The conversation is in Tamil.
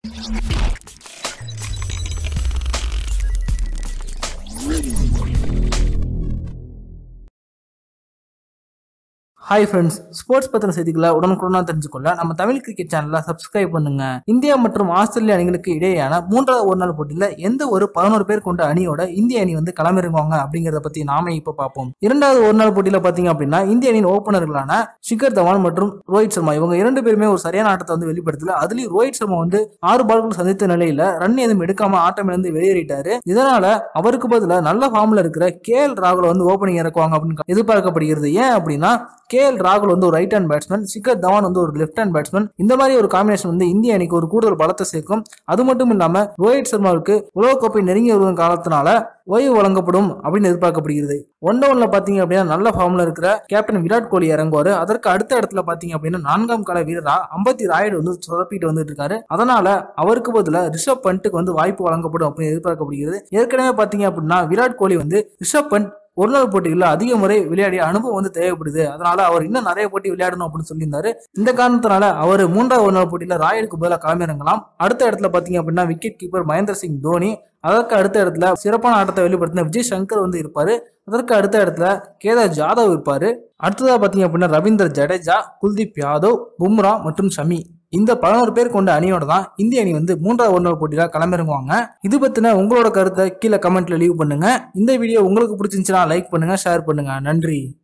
ஹாய் ஃப்ரெண்ட்ஸ் ஸ்போர்ட்ஸ் பத்தின செய்திகளை உடனுக்குடனா தெரிஞ்சுக்கொள்ள நம்ம தமிழ் கிரிக்கெட் சேனலை சப்ஸ்கிரைப் பண்ணுங்க இந்தியா மற்றும் ஆஸ்திரேலிய அணிகளுக்கு இடையேயான மூன்றாவது ஒரு நாள் போட்டியில் எந்த ஒரு பதினோரு பேர் கொண்ட அணியோட இந்திய அணி வந்து களமிறங்குவாங்க அப்படிங்கறத பத்தி நாம இப்ப பார்ப்போம் இரண்டாவது ஒரு நாள் போட்டியில பாத்தீங்க அப்படின்னா இந்திய அணியின் ஓபனர்களான ஷிகர் தவான் மற்றும் ரோஹித் சர்மா இவங்க இரண்டு பேருமே ஒரு சரியான ஆட்டத்தை வந்து வெளிப்படுத்தல அதுலயும் ரோஹித் சர்மா வந்து ஆறு பால்கள் சந்தித்த நிலையில ரன் எதுவும் எடுக்காம ஆட்டம் இழந்து வெளியேறிட்டாரு இதனால அவருக்கு பதிலா நல்ல ஃபார்ம்ல இருக்கிற கே எல் ராகுல் வந்து ஓப்பனிங் இறக்குவாங்க அப்படின்னு எதிர்பார்க்கப்படுகிறது ஏன் அப்படின்னா கே எல் ராகுல் வந்து ஒரு right hand batsman Shikhar Dhawan வந்து ஒரு லெஃப்ட் ஹேண்ட் பேட்ஸ்மேன் இந்த மாதிரி ஒரு காம்பினேஷன் வந்து இந்திய அணிக்கு ஒரு கூடுதல் பலத்தை சேர்க்கும் அது மட்டும் இல்லாம ரோஹித் சர்மாவுக்கு உலகக்கோப்பை நெருங்கி வருவதன் காலத்தினால ஓய்வு வழங்கப்படும் அப்படின்னு எதிர்பார்க்கப்படுகிறது ஒன் டவுன்ல பாத்தீங்க அப்படின்னா நல்ல ஃபார்ம்ல இருக்கிற கேப்டன் விராட் கோலி இறங்குவாரு அதற்கு அடுத்த இடத்துல பாத்தீங்க அப்படின்னா நான்காம் கால வீரரா அம்பத்தி ராயுடு வந்து சொதப்பிட்டு வந்துட்டு இருக்காரு அதனால அவருக்கு பதிலா ரிஷப் பண்ட்டுக்கு வந்து வாய்ப்பு வழங்கப்படும் அப்படின்னு எதிர்பார்க்கப்படுகிறது ஏற்கனவே பாத்தீங்க அப்படின்னா விராட் கோலி வந்து ரிஷப் பண்ட் ஒரு நாள் போட்டிகளில் அதிக முறை விளையாடிய அனுபவம் வந்து தேவைப்படுது அதனால அவர் இன்னும் நிறைய போட்டி விளையாடணும் அப்படின்னு சொல்லியிருந்தாரு இந்த காரணத்தினால அவர் மூன்றாவது ஒரு நாள் போட்டியில ராயலுக்கு பதிலாக களமிறங்கலாம் அடுத்த இடத்துல பாத்தீங்க அப்படின்னா விக்கெட் கீப்பர் மகேந்திர சிங் தோனி அதற்கு அடுத்த இடத்துல சிறப்பான ஆட்டத்தை வெளிப்படுத்தின விஜய் சங்கர் வந்து இருப்பாரு அதற்கு அடுத்த இடத்துல கேதார் ஜாதவ் இருப்பாரு அடுத்ததா பாத்தீங்க அப்படின்னா ரவீந்தர் ஜடேஜா குல்தீப் யாதவ் பும்ரா மற்றும் ஷமி இந்த பதினோரு பேர் கொண்ட அணியோட தான் இந்திய அணி வந்து மூன்றாவது ஒரு நாள் போட்டியில களமிறங்குவாங்க இது பத்தின உங்களோட கருத்தை கீழே கமெண்ட்ல லீவ் பண்ணுங்க இந்த வீடியோ உங்களுக்கு பிடிச்சிருந்துச்சுன்னா லைக் பண்ணுங்க ஷேர் பண்ணுங்க நன்றி